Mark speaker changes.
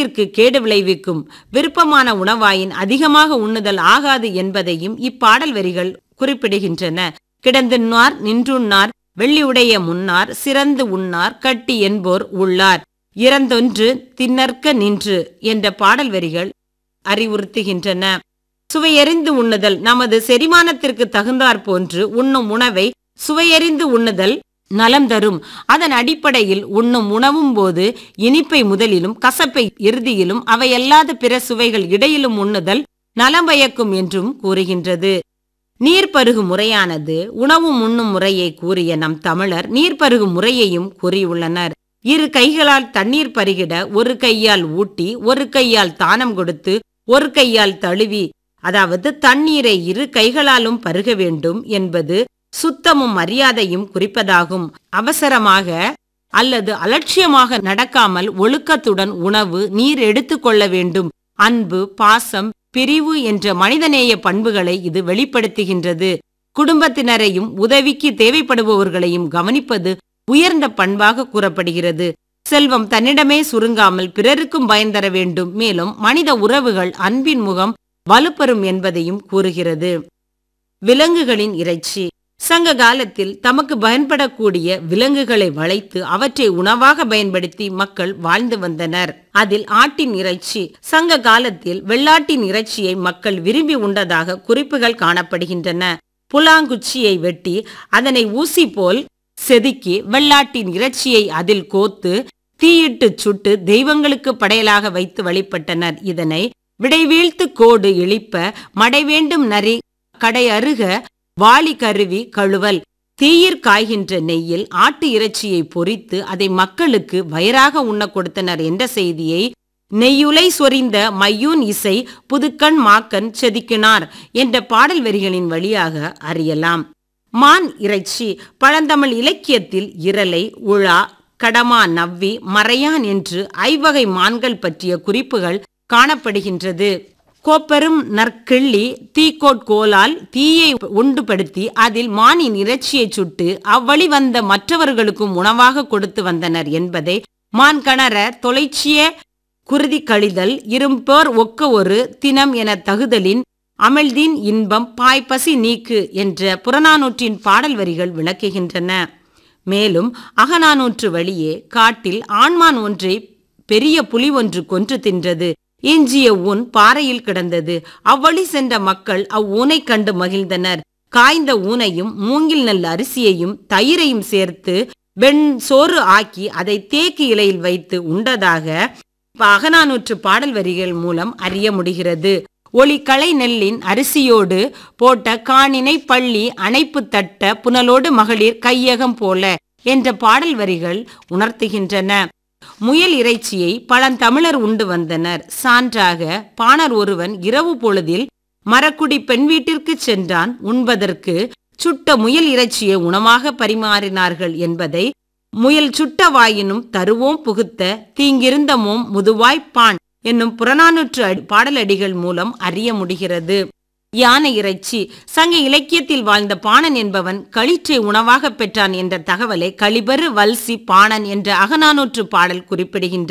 Speaker 1: வயிற்றிற்கு கேடு விளைவிக்கும் விருப்பமான உணவாயின் அதிகமாக உண்ணுதல் ஆகாது என்பதையும் இப்பாடல் வரிகள் குறிப்பிடுகின்றன கிடந்துண்ணார் நின்றுண்ணார் வெள்ளியுடைய முன்னார் சிறந்து உண்ணார் கட்டி என்போர் உள்ளார் இறந்தொன்று தின்னற்க நின்று என்ற பாடல் வரிகள் அறிவுறுத்துகின்றன சுவையறிந்து உண்ணுதல் நமது செரிமானத்திற்கு தகுந்தாற் போன்று உண்ணும் உணவை சுவையறிந்து உண்ணுதல் நலம் தரும் அதன் அடிப்படையில் உண்ணும் உணவும் போது இனிப்பை முதலிலும் கசப்பை இறுதியிலும் அவையல்லாத பிற சுவைகள் இடையிலும் உண்ணுதல் நலம் பயக்கும் என்றும் கூறுகின்றது நீர் பருகும் முறையானது உணவும் உண்ணும் முறையை கூறிய நம் தமிழர் நீர் பருகும் முறையையும் கூறியுள்ளனர் இரு கைகளால் தண்ணீர் பருகிட ஒரு கையால் ஊட்டி ஒரு கையால் தானம் கொடுத்து ஒரு கையால் தழுவி அதாவது தண்ணீரை இரு கைகளாலும் பருக வேண்டும் என்பது சுத்தமும் மரியாதையும் குறிப்பதாகும் அவசரமாக அல்லது அலட்சியமாக நடக்காமல் ஒழுக்கத்துடன் உணவு நீர் எடுத்துக்கொள்ள வேண்டும் அன்பு பாசம் பிரிவு என்ற மனிதநேய பண்புகளை இது வெளிப்படுத்துகின்றது குடும்பத்தினரையும் உதவிக்கு தேவைப்படுபவர்களையும் கவனிப்பது உயர்ந்த பண்பாக கூறப்படுகிறது செல்வம் தன்னிடமே சுருங்காமல் பிறருக்கும் பயன் தர வேண்டும் மேலும் மனித உறவுகள் அன்பின் முகம் வலுப்பெறும் என்பதையும் கூறுகிறது விலங்குகளின் இறைச்சி சங்க காலத்தில் தமக்கு பயன்படக்கூடிய விலங்குகளை வளைத்து அவற்றை உணவாக பயன்படுத்தி மக்கள் வாழ்ந்து வந்தனர் அதில் ஆட்டின் இறைச்சி சங்க காலத்தில் வெள்ளாட்டின் இறைச்சியை மக்கள் விரும்பி உண்டதாக குறிப்புகள் காணப்படுகின்றன புலாங்குச்சியை வெட்டி அதனை ஊசி போல் செதுக்கி வெள்ளாட்டின் இறைச்சியை அதில் கோத்து தீயிட்டு சுட்டு தெய்வங்களுக்கு படையலாக வைத்து வழிபட்டனர் இதனை விடைவீழ்த்து கோடு இழிப்ப மடை வேண்டும் நரி கடை அருக வாளி கருவி கழுவல் தீயிற் காய்கின்ற நெய்யில் ஆட்டு இறைச்சியை பொரித்து அதை மக்களுக்கு வயிறாக உண்ண கொடுத்தனர் என்ற செய்தியை நெய்யுலை சொரிந்த மையூன் இசை புதுக்கண் மாக்கன் செதுக்கினார் என்ற பாடல் வரிகளின் வழியாக அறியலாம் மான் இறைச்சி பழந்தமிழ் இலக்கியத்தில் இரலை உழா கடமா நவ்வி மறையான் என்று ஐவகை மான்கள் பற்றிய குறிப்புகள் காணப்படுகின்றது கோப்பெரும் நற்கிள்ளி தீக்கோட்கோலால் தீயை உண்டுபடுத்தி அதில் மானின் இறைச்சியை சுட்டு அவ்வழி வந்த மற்றவர்களுக்கும் உணவாக கொடுத்து வந்தனர் என்பதை மான் கணர தொலைச்சிய குருதி கழிதல் இரும்போர் ஒக்க ஒரு தினம் என தகுதலின் அமிழ்தின் இன்பம் பாய்ப்பசி நீக்கு என்ற புறநானூற்றின் பாடல் வரிகள் விளக்குகின்றன மேலும் அகநானூற்று வழியே காட்டில் ஆண்மான் ஒன்றை பெரிய புலி ஒன்று கொன்று தின்றது எஞ்சிய ஊன் பாறையில் கிடந்தது அவ்வழி சென்ற மக்கள் அவ்வூனை கண்டு மகிழ்ந்தனர் காய்ந்த ஊனையும் மூங்கில் நெல் அரிசியையும் தயிரையும் சேர்த்து வெண் சோறு ஆக்கி அதை தேக்கு இலையில் வைத்து உண்டதாக அகநானூற்று பாடல் வரிகள் மூலம் அறிய முடிகிறது ஒளி களை நெல்லின் அரிசியோடு போட்ட காணினை பள்ளி அணைப்பு தட்ட புனலோடு மகளிர் கையகம் போல என்ற பாடல் வரிகள் உணர்த்துகின்றன முயல் இறைச்சியை பழந்தமிழர் உண்டு வந்தனர் சான்றாக பாணர் ஒருவன் இரவு பொழுதில் மரக்குடி பெண் வீட்டிற்கு சென்றான் உண்பதற்கு சுட்ட முயல் இறைச்சியை உணவாக பரிமாறினார்கள் என்பதை முயல் சுட்ட வாயினும் தருவோம் புகுத்த தீங்கிருந்தமோம் முதுவாய்ப்பான் என்னும் புறநானூற்று பாடலடிகள் மூலம் அறிய முடிகிறது யானை இறைச்சி சங்க இலக்கியத்தில் வாழ்ந்த பாணன் என்பவன் களிற்றை உணவாக பெற்றான் என்ற தகவலை களிபெரு வல்சி பாணன் என்ற அகநானூற்று பாடல் குறிப்பிடுகின்றது